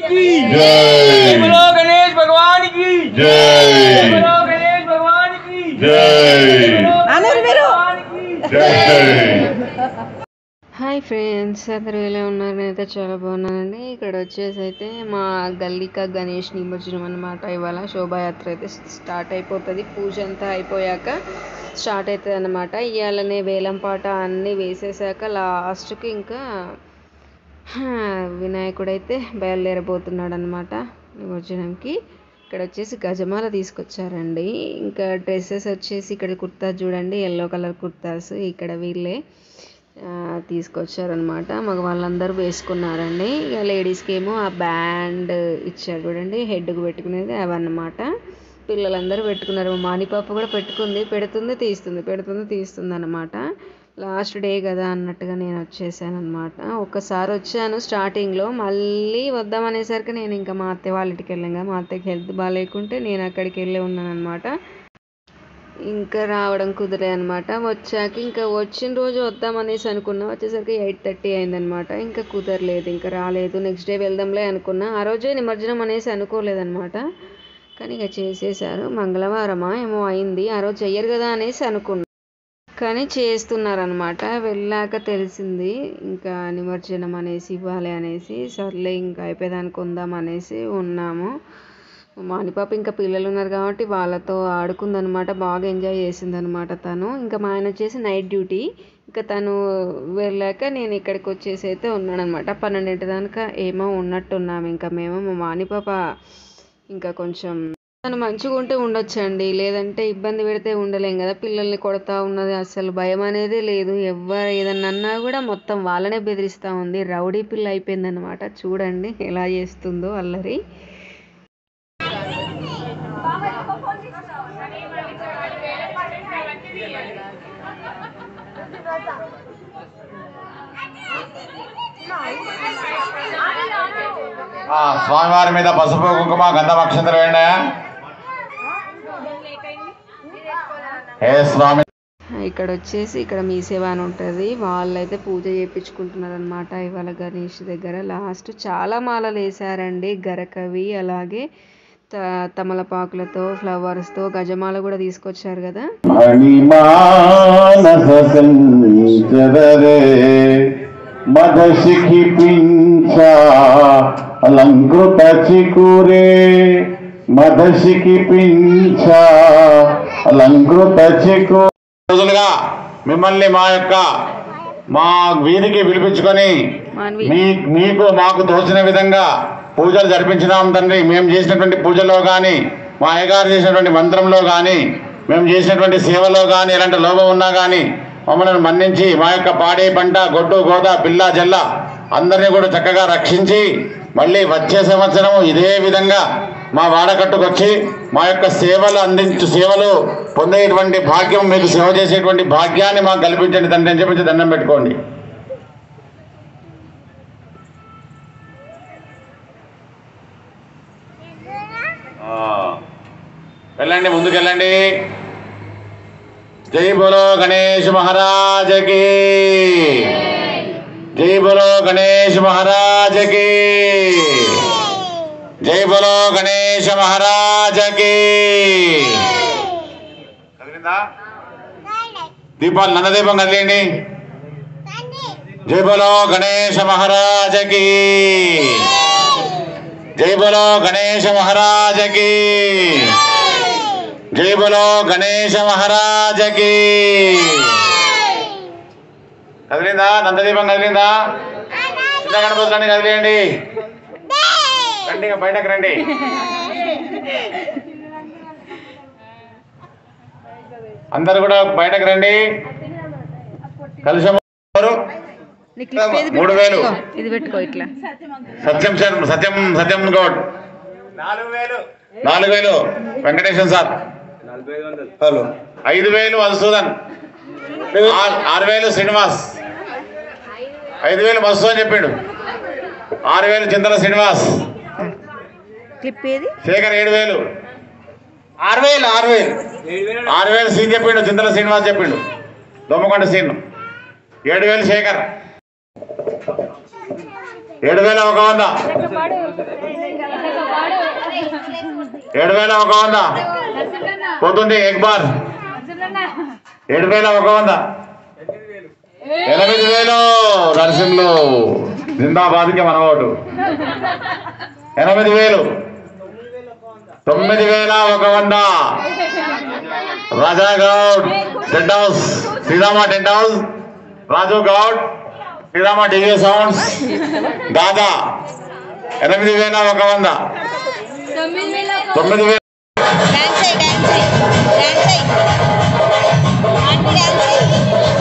की जय बोलो गणेश भगवान की जय बोलो गणेश भगवान की जय गणेश भगवान की जय హాయ్ ఫ్రెండ్స్ అందరూ ఎలా ఉన్నారు నేనైతే చాలా బాగున్నానండి ఇక్కడ వచ్చేసి అయితే మా గల్లిక గణేష్ నిమజ్జనం అనమాట ఇవాళ శోభాయాత్ర అయితే స్టార్ట్ అయిపోతుంది పూజ అంతా అయిపోయాక స్టార్ట్ అవుతుంది అనమాట ఇవాళనే వేలం పాట అన్నీ వేసేసాక లాస్ట్కి ఇంకా హా, వినాయకుడైతే బయలుదేరబోతున్నాడు అనమాట నిమజ్జనంకి ఇక్కడ వచ్చేసి గజమాల తీసుకొచ్చారండి ఇంకా డ్రెస్సెస్ వచ్చేసి ఇక్కడ కుర్తా చూడండి ఎల్లో కలర్ కుర్తాస్ ఇక్కడ వీళ్ళే ఆ, తీసుకొచ్చారనమాట మగ వాళ్ళందరూ వేసుకున్నారండి ఇక లేడీస్కి ఏమో ఆ బ్యాండ్ ఇచ్చారు చూడండి హెడ్కి పెట్టుకునేది అవన్నమాట పిల్లలందరూ పెట్టుకున్నారు మా మానిపాప కూడా పెట్టుకుంది పెడుతుంది తీస్తుంది పెడుతుంది తీస్తుంది అనమాట లాస్ట్ డే కదా అన్నట్టుగా నేను వచ్చేసాను అనమాట ఒక్కసారి వచ్చాను స్టార్టింగ్లో మళ్ళీ వద్దామనేసరికి నేను ఇంకా మా అత్తయ్య వాళ్ళ ఇంటికి వెళ్ళాను కదా మా అత్తయ్యకి హెల్త్ బాగాలేకుంటే నేను అక్కడికి వెళ్ళి ఉన్నాను అనమాట ఇంకా రావడం కుదిరే అనమాట వచ్చాక ఇంకా వచ్చిన రోజు వద్దామనేసి అనుకున్నా వచ్చేసరికి ఎయిట్ థర్టీ అయిందనమాట ఇంకా కుదరలేదు ఇంకా రాలేదు నెక్స్ట్ డే వెళ్దాంలే అనుకున్నా ఆ రోజే నిమజ్జనం అనేసి అనుకోలేదనమాట కానీ ఇక చేసేసారు మంగళవారమా ఏమో అయింది ఆ రోజు చెయ్యరు కదా అనేసి అనుకున్నా కానీ చేస్తున్నారనమాట వెళ్ళాక తెలిసింది ఇంకా నిమజ్జనం అనేసి ఇవ్వాలి అనేసి సర్లే ఇంకా అయిపోయేదానికి ఉందాం అనేసి ఉన్నాము మానిపాప ఇంకా పిల్లలు ఉన్నారు కాబట్టి వాళ్ళతో ఆడుకుందనమాట బాగా ఎంజాయ్ చేసిందనమాట తను ఇంకా మా ఆయన వచ్చేసి నైట్ డ్యూటీ ఇంకా తను వెళ్ళాక నేను ఇక్కడికి వచ్చేసి అయితే ఉన్నానమాట పన్నెండింటి దాకా ఏమో ఉన్నట్టున్నాము ఇంకా మేము మా మానిపాప ఇంకా కొంచెం తను మంచిగా ఉంటే ఉండొచ్చండి లేదంటే ఇబ్బంది పెడితే ఉండలేం కదా పిల్లల్ని కొడతా ఉన్నది అసలు భయం అనేది లేదు ఎవరు ఏదన్నా అన్నా కూడా మొత్తం వాళ్ళనే బెదిరిస్తూ ఉంది రౌడీ పిల్ల అయిపోయిందనమాట చూడండి ఎలా చేస్తుందో అల్లరి ఆ, స్వామివారి మీద పసుపు కుంకుమ గంధం అక్షంతలు వేయండి ఏ స్వామి ఇక్కడ వచ్చేసి ఇక్కడ మీ సేవ అని ఉంటుంది వాళ్ళైతే పూజ చేయించుకుంటున్నారు అనమాట ఇవాళ గణేష్ దగ్గర లాస్ట్ చాలా మాలలు వేసారండి గరకవి అలాగే త తమలపాకులతో ఫ్లవర్స్తో గజమాల కూడా తీసుకొచ్చారు కదా మణిమానస సంచరరే మదశిఖి పించ అలంకృత చికురే మదశిఖి పించ అలంకృత చికు రోజులుగా మిమ్మల్ని మా యొక్క మా వీధికి పిలిపించుకొని మాన్వి మీ మీకు మాకు తోచిన విధంగా పూజలు జరిపించినాం తండ్రి మేము చేసినటువంటి పూజలో కానీ మా అయ్యగారు చేసినటువంటి మంత్రంలో కానీ మేము చేసినటువంటి సేవలో కానీ ఎలాంటి లోపం ఉన్నా కానీ మమ్మల్ని మన్నించి మా యొక్క పాడే పంట గొడ్డు గోద పిల్ల జల్ల అందరినీ కూడా చక్కగా రక్షించి మళ్ళీ వచ్చే సంవత్సరం ఇదే విధంగా మా వాడకట్టుకొచ్చి మా యొక్క సేవలు అందించు సేవలు పొందేటువంటి భాగ్యం మీకు సేవ చేసేటువంటి భాగ్యాన్ని మాకు కల్పించండి తండ్రి అని చెప్పి దండం పెట్టుకోండి ఆ. వెళ్ళండి ముందుకు వెళ్ళండి జై బోలో గణేష్ మహారాజకి జై బోలో గణేష్ మహారాజకి జై బోలో గణేష్ మహారాజకి కదిలిందా దీపాలు నందదీపం కదిలేండి జై బోలో గణేష మహారాజకి జై బోలో గణేష మహారాజకి జై బోలో గణేష మహారాజకి కదిలిందా నందదీపం కదిలిందా చిన్న గణపతులన్నీ కదిలేయండి రండి ఇక బయటకు రండి అందరు కూడా బయటకు రండి కలిసి నీ క్లిప్ ఏది మూడు వేలు. పెట్టుకో. ఇది పెట్టుకో ఇట్లా సత్యం సార్ సత్యం సత్యం గౌడ్ నాలుగు వేలు నాలుగు వేలు వెంకటేశ్వర సార్ హలో ఐదు వేలు మధుసూదన్ ఆరు- ఆరు వేలు శ్రీనివాస్ ఐదు వేలు మధుసూదన్ అని చెప్పిండు ఆరు వేలు చింతల శ్రీనివాస్ క్లిప్ ఏది శేఖర్ ఏడు వేలు ఆరు వేలు ఆరు వేలు ఆరు వేలు సీన్ చెప్పిండు చింతల శ్రీనివాస్ చెప్పిండు దొమ్మకొండ సీన్ ఏడు వేలు శేఖర్ ఏడు వేల ఒక వంద ఏడు వేల ఒక వంద పోతుంది ఎక్బార్ ఏడు వేల ఒక వంద ఎనిమిది వేలు నరసింహులు జిందాబాద్కి మన ఓటు ఎనిమిది వేలు తొమ్మిది వేల ఒక వంద Raja Goud tent house Srirama tent house Raju Goud Srirama TV sounds దాదా ఎనిమిది వేల ఒక వంద తొమ్మిది వేల డాన్స్ అయ్యి డాన్స్ అయ్యి డాన్స్ అయ్యి ఆంటీ డాన్స్ అయ్యి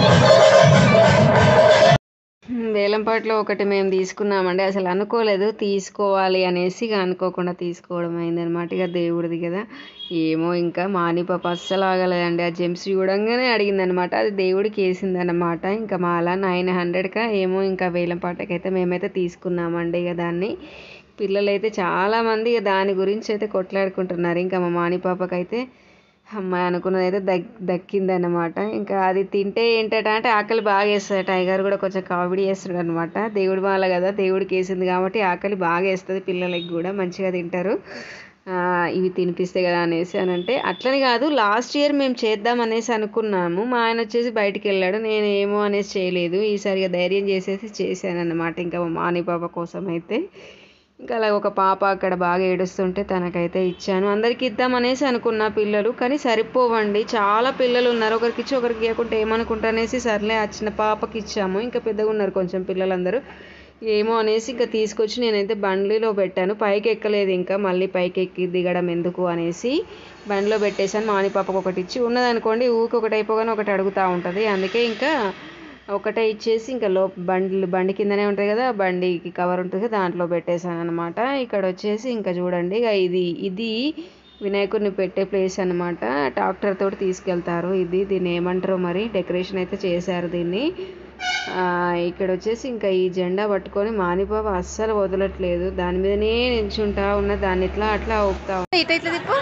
వేలంపాట్లో ఒకటి మేము తీసుకున్నామండి అసలు అనుకోలేదు తీసుకోవాలి అనేసి ఇక అనుకోకుండా తీసుకోవడం అయిందనమాట ఇక దేవుడిది కదా ఏమో ఇంకా మాని పాప అస్సలు ఆగలేదండి ఆ జెమ్స్ చూడంగానే అడిగిందనమాట అది దేవుడికి వేసిందనమాట ఇంకా మాలా నైన్ హండ్రెడ్కా ఏమో ఇంకా వేలంపాటకైతే మేమైతే తీసుకున్నామండి ఇక దాన్ని పిల్లలైతే చాలామంది ఇక దాని గురించి అయితే కొట్లాడుకుంటున్నారు ఇంకా మా మాని పాపకైతే అమ్మాయి అనుకున్నది అయితే దక్ దక్కిందన్నమాట ఇంకా అది తింటే ఏంటట అంటే ఆకలి బాగా వేస్తుంది టైగర్ కూడా కొంచెం కామెడీ చేస్తాడు అనమాట దేవుడి మాల కదా దేవుడికి వేసింది కాబట్టి ఆకలి బాగా వేస్తుంది పిల్లలకి కూడా మంచిగా తింటారు ఆ, ఇవి తినిపిస్తే కదా అనేసి అని అంటే అట్లని కాదు లాస్ట్ ఇయర్ మేము చేద్దాం అనేసి అనుకున్నాము మా ఆయన వచ్చేసి బయటికి వెళ్ళాడు నేను ఏమో అనేసి చేయలేదు ఈసారి ఇక ధైర్యం చేసేసి చేశాను అన్నమాట ఇంకా మా మాని పాప కోసం అయితే ఇంకా అలా ఒక పాప అక్కడ బాగా ఏడుస్తుంటే తనకైతే ఇచ్చాను అందరికి ఇద్దామనేసి అనుకున్నా పిల్లలు కానీ సరిపోవండి చాలా పిల్లలు ఉన్నారు ఒకరికి ఇచ్చి ఒకరికి ఇవ్వకుంటే ఏమనుకుంటానేసి సర్లే ఆ చిన్న పాపకి ఇచ్చాము ఇంకా పెద్దగా ఉన్నారు కొంచెం పిల్లలందరూ ఏమో అనేసి ఇంకా తీసుకొచ్చి నేనైతే బండిలో పెట్టాను పైకి ఎక్కలేదు ఇంకా మళ్ళీ పైకి ఎక్కి దిగడం ఎందుకు అనేసి బండిలో పెట్టేశాను మాని పాపకు ఒకటి ఇచ్చి ఉన్నదనుకోండి ఊరికి ఒకటి అయిపోగానే ఒకటి అడుగుతూ ఉంటుంది అందుకే ఇంకా ఒకటే ఇచ్చేసి ఇంకా లో బండి బండి కిందనే ఉంటుంది కదా బండికి కవర్ ఉంటుంది కదా దాంట్లో పెట్టేశాను అనమాట ఇక్కడ వచ్చేసి ఇంకా చూడండి ఇక ఇది ఇది వినాయకుడిని పెట్టే ప్లేస్ అనమాట ట్రాక్టర్ తోటి తీసుకెళ్తారు ఇది దీన్ని ఏమంటారో మరి డెకరేషన్ అయితే చేశారు దీన్ని ఆ, ఇక్కడ వచ్చేసి ఇంకా ఈ జెండా పట్టుకొని మానిపాప అస్సలు వదలట్లేదు దాని మీదనే నిల్చుంటా ఉన్న దాన్ని ఇట్లా అట్లా ఊపుతా ఇట్లా ఇట్లా తిప్పు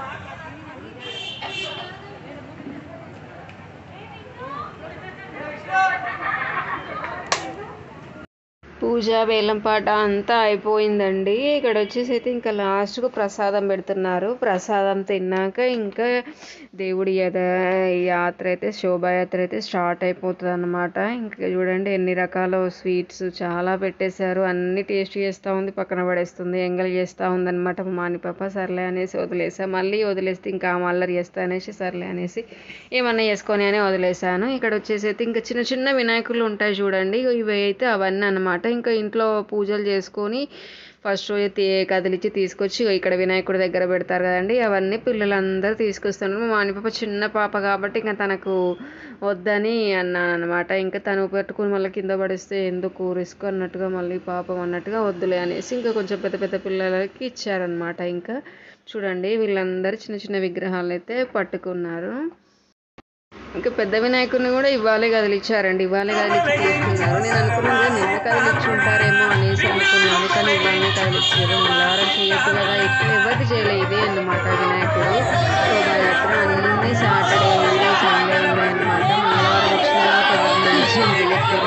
పూజ వేలంపాట అంతా అయిపోయిందండి ఇక్కడ వచ్చేసి అయితే ఇంకా లాస్ట్కు ప్రసాదం పెడుతున్నారు ప్రసాదం తిన్నాక ఇంకా దేవుడి యద- యాత్ర అయితే శోభాయాత్ర అయితే స్టార్ట్ అయిపోతుంది అనమాట ఇంకా చూడండి ఎన్ని రకాల స్వీట్స్ చాలా పెట్టేశారు అన్ని టేస్ట్ చేస్తూ ఉంది పక్కన పడేస్తుంది ఎంగల్ చేస్తూ ఉందన్నమాట మా మాని పాప సర్లే అనేసి వదిలేసా మళ్ళీ వదిలేస్తే ఇంకా ఆమె అల్లరి చేస్తా అనేసి సర్లే అనేసి ఏమన్నా చేసుకొని అని వదిలేసాను ఇక్కడ వచ్చేసి అయితే ఇంకా చిన్న చిన్న వినాయకులు ఉంటాయి చూడండి ఇవి అయితే అవన్నీ అన్నమాట ఇంకా ఇంట్లో పూజలు చేసుకొని ఫస్ట్ రోజు తీ కదిలిచ్చి తీసుకొచ్చి ఇక్కడ వినాయకుడి దగ్గర పెడతారు కదండి అవన్నీ పిల్లలందరూ తీసుకొస్తున్నారు మా మానిపాప చిన్న పాప కాబట్టి ఇంకా తనకు వద్దని అన్నాను అనమాట ఇంకా తను పెట్టుకుని మళ్ళీ కింద పడేస్తే ఎందుకు రిస్క్ అన్నట్టుగా మళ్ళీ పాపం అన్నట్టుగా వద్దులే అనేసి ఇంకా కొంచెం పెద్ద పెద్ద పిల్లలకి ఇచ్చారనమాట ఇంకా చూడండి వీళ్ళందరూ చిన్న చిన్న విగ్రహాలు అయితే పట్టుకున్నారు ఇంకా పెద్ద వినాయకుడిని కూడా ఇవ్వాలే కదిలిచ్చారండి ఇవ్వాలే కదిలిచ్చి తీసుకున్నారు నేను అనుకున్నాను నిన్న కదిలిచ్చి ఉంటారేమో అనేసి అనుకున్నాను కానీ ఇవన్నీ కదిలిచ్చారు మంగళవారం చేయొద్దు కదా ఇప్పుడు ఎవరికి చేయలే ఇదే అన్నమాట వినాయకుడు శోభాయాత్ర అన్ని సాటర్డే ఉంది సండే ఉంది అనమాట మంగళవారం వచ్చిన తర్వాత నుంచి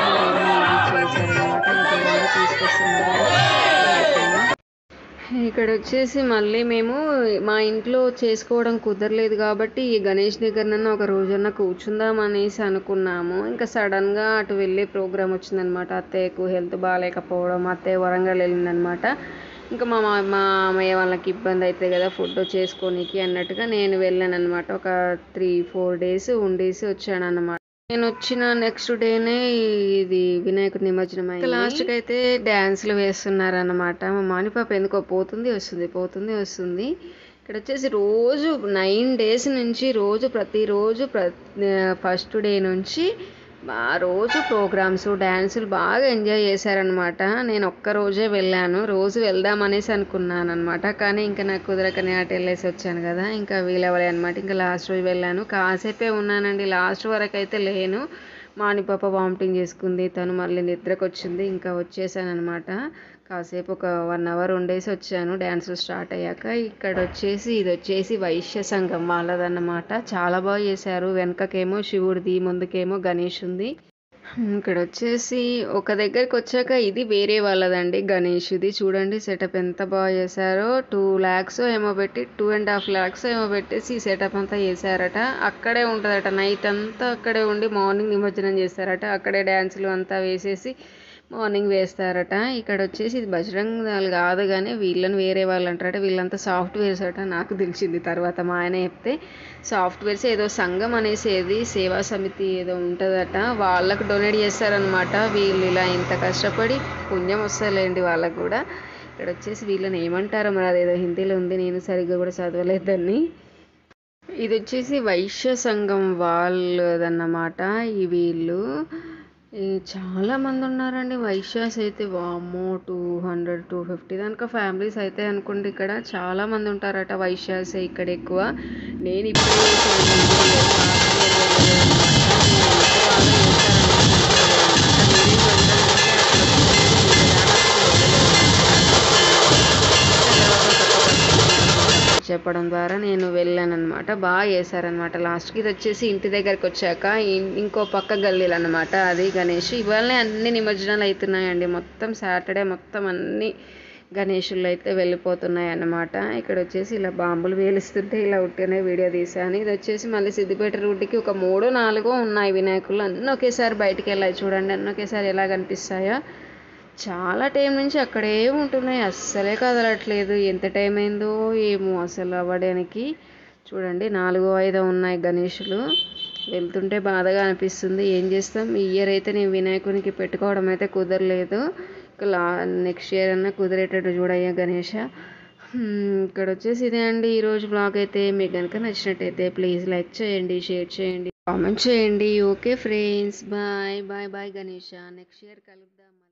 చేశారనమాట ఇంకేమైనా తీసుకొస్తున్నారు ఇక్కడ వచ్చేసి మళ్ళీ మేము మా ఇంట్లో చేసుకోవడం కుదరలేదు కాబట్టి ఈ గణేష్ దగ్గర నన్ను ఒక రోజన్నా కూర్చుందాం అనేసి అనుకున్నాము ఇంకా సడన్గా అటు వెళ్ళే ప్రోగ్రామ్ వచ్చిందనమాట అత్తయ్యకు హెల్త్ బాగాలేకపోవడం అత్తయ్య వరంగల్ వెళ్ళిందనమాట ఇంకా మా మా మామయ్య వాళ్ళకి ఇబ్బంది అవుతుంది కదా ఫుడ్ చేసుకోనికి అన్నట్టుగా నేను వెళ్ళాను అనమాట ఒక త్రీ ఫోర్ డేస్ ఉండేసి వచ్చాను అనమాట నేను వచ్చిన నెక్స్ట్ డేనే ఇది వినాయకుడి నిమజ్జనం అయింది లాస్ట్కి అయితే డ్యాన్స్లు వేస్తున్నారు అనమాట మా మానిపాప ఎందుకో పోతుంది వస్తుంది పోతుంది వస్తుంది ఇక్కడ వచ్చేసి రోజు నైన్ డేస్ నుంచి రోజు ప్రతిరోజు ప్ర ఫస్ట్ డే నుంచి ఆ రోజు ప్రోగ్రామ్స్ డ్యాన్సులు బాగా ఎంజాయ్ చేశారనమాట నేను ఒక్క రోజే వెళ్ళాను రోజు వెళ్దాం అనేసి అనుకున్నాను అనమాట కానీ ఇంకా నాకు కుదరక నేను అటు వెళ్ళేసి వచ్చాను కదా ఇంకా వీలవ్వలే అనమాట ఇంకా లాస్ట్ రోజు వెళ్ళాను కాసేపే ఉన్నానండి లాస్ట్ వరకు అయితే లేను మాని పాప వామిటింగ్ చేసుకుంది తను మళ్ళీ నిద్రకు వచ్చింది ఇంకా వచ్చేసాను అనమాట కాసేపు ఒక వన్ అవర్ ఉండేసి వచ్చాను డ్యాన్సులు స్టార్ట్ అయ్యాక ఇక్కడ వచ్చేసి ఇది వచ్చేసి వైశ్య సంఘం వాళ్ళదన్నమాట చాలా బాగా చేశారు వెనకకేమో శివుడిది ముందుకేమో గణేష్ ఉంది ఇక్కడ వచ్చేసి ఒక దగ్గరికి వచ్చాక ఇది వేరే వాళ్ళదండి గణేష్ది చూడండి సెటప్ ఎంత బాగా చేశారో టూ ల్యాక్స్ ఏమో పెట్టి టూ అండ్ హాఫ్ ల్యాక్స్ ఏమో పెట్టేసి ఈ సెటప్ అంతా చేశారట అక్కడే ఉంటుందట నైట్ అంతా అక్కడే ఉండి మార్నింగ్ నిమజ్జనం చేస్తారట అక్కడే డ్యాన్సులు అంతా వేసేసి మార్నింగ్ వేస్తారట ఇక్కడ వచ్చేసి ఇది బజరంగ్ దళ్ కాదు కానీ వీళ్ళని వేరే వాళ్ళు అంటారట వీళ్ళంతా సాఫ్ట్వేర్స్ అట నాకు తెలిసింది తర్వాత మా ఆయన చెప్తే సాఫ్ట్వేర్స్ ఏదో సంఘం అనేసి ఏది సేవా సమితి ఏదో ఉంటుందట వాళ్ళకు డొనేట్ చేస్తారనమాట వీళ్ళు ఇలా ఇంత కష్టపడి పుణ్యం వస్తలేండి వాళ్ళకు కూడా ఇక్కడ వచ్చేసి వీళ్ళని ఏమంటారో మరి అదేదో హిందీలో ఉంది నేను సరిగ్గా కూడా చదవలేదని ఇది వచ్చేసి వైశ్య సంఘం వాళ్ళదన్నమాట ఈ వీళ్ళు ఈ చాలా మంది ఉన్నారండి వైశ్యాస్ అయితే వామ్మో టూ హండ్రెడ్ టూ ఫిఫ్టీ దానికా ఫ్యామిలీస్ అయితే అనుకోండి ఇక్కడ చాలా మంది ఉంటారట వైశ్యాస్ ఇక్కడ ఎక్కువ నేను ఇప్పుడే చూడండి, ఇది last year వెళ్ళలేదు అన్నమాట. నేను ఎంత బాగా చేస్తారని అనుకోలేదు అన్నమాట. నేనే వెళ్ళడానికి చెప్పడం ద్వారా నేను వెళ్ళాను అనమాట బాగా చేశారనమాట లాస్ట్కి ఇది వచ్చేసి ఇంటి దగ్గరికి వచ్చాక ఇన్- ఇంకో పక్క గల్లీలు అనమాట అది గణేష్ ఇవాళనే అన్ని నిమజ్జనాలు అవుతున్నాయండి మొత్తం సాటర్డే మొత్తం అన్ని గణేషులు అయితే వెళ్ళిపోతున్నాయి అన్నమాట ఇక్కడ వచ్చేసి ఇలా బాంబులు వేలుస్తుంటే ఇలా ఉట్టినే వీడియో తీసాను ఇది వచ్చేసి మళ్ళీ సిద్దిపేట రూట్కి ఒక మూడో నాలుగో ఉన్నాయి వినాయకులు అన్నీ ఒకేసారి బయటికి వెళ్ళాయి చూడండి అన్నీ ఒకేసారి ఎలా కనిపిస్తాయో చాలా టైం నుంచి అక్కడే ఉంటున్నాయి అస్సలే కదలట్లేదు ఎంత టైం అయిందో ఏమో అసలు అవ్వడానికి చూడండి నాలుగో ఐదో ఉన్నాయి గణేషులు వెళ్తుంటే బాధగా అనిపిస్తుంది ఏం చేస్తాం ఈ ఇయర్ అయితే నేను వినాయకునికి పెట్టుకోవడం అయితే కుదరలేదు ఇక లా నెక్స్ట్ ఇయర్ అన్నా కుదిరేటట్టు చూడయ్యా గణేష హ్మ్, ఇక్కడ వచ్చేసి ఇదే అండి ఈరోజు బ్లాగ్ అయితే మీకు కనుక నచ్చినట్టయితే ప్లీజ్ లైక్ చేయండి షేర్ చేయండి కామెంట్ చేయండి okay friends bye bye bye Ganesha next year కలుద్దాం